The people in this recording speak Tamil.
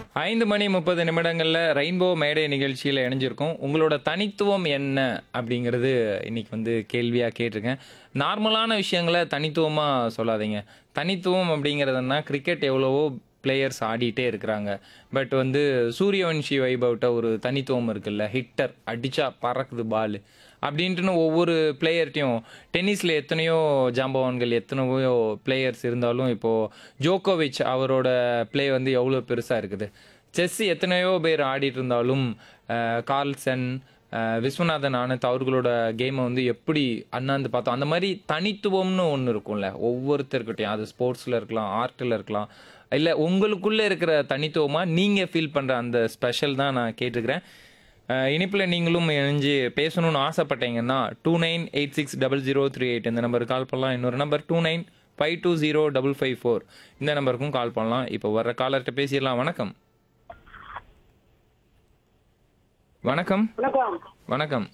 ஐந்து மணி முப்பது நிமிடங்கள்ல ரெயின்போ மேடை நிகழ்ச்சியில் இணைஞ்சிருக்கோம் உங்களோட தனித்துவம் என்ன அப்படிங்கிறது இன்னைக்கு வந்து கேள்வியா கேட்டிருக்கேன் நார்மலான விஷயங்களை தனித்துவமா சொல்லாதீங்க தனித்துவம் அப்படிங்கிறதுனா கிரிக்கெட் எவ்வளவோ பிளேயர்ஸ் ஆடிட்டே இருக்கிறாங்க பட் வந்து சூரியவன்ஷி வைபவ்ட்ட ஒரு தனித்துவம் இருக்குல்ல ஹிட்டர் அடிச்சா பறக்குது பால் அப்படின்ட்டுன்னு ஒவ்வொரு பிளேயர்ட்டையும் டென்னிஸில் எத்தனையோ ஜாம்பவான்கள் எத்தனையோ பிளேயர்ஸ் இருந்தாலும் இப்போது ஜோகோவிச் அவரோட ப்ளே வந்து எவ்வளோ பெருசாக இருக்குது செஸ் எத்தனையோ பேர் ஆடிட்டு இருந்தாலும் அஹ், கார்ல்சன் அஹ், விஸ்வநாதன் ஆனந்த் அவர்களோட கேமை வந்து எப்படி அண்ணாந்து பார்த்தோம் அந்த மாதிரி தனித்துவம்னு ஒன்று இருக்கும்ல ஒவ்வொருத்தர்கிட்டையும் அது ஸ்போர்ட்ஸில் இருக்கலாம் ஆர்ட்டில் இருக்கலாம் இல்லை உங்களுக்குள்ளே இருக்கிற தனித்துவமாக நீங்கள் ஃபீல் பண்ணுற அந்த ஸ்பெஷல் தான் நான் கேட்டுக்கிறேன் இனிப்பில் நீங்களும் இணைஞ்சு பேசணும்னு ஆசைப்பட்டீங்கன்னா two nine eight six double zero three eight இந்த நம்பருக்கு கால் பண்ணலாம் இன்னொரு number two nine five two zero double five four இந்த நம்பருக்கும் கால் பண்ணலாம் இப்போ வர்ற காலர்கிட்ட பேசிடலாம் வணக்கம் வணக்கம் வணக்கம் வணக்கம்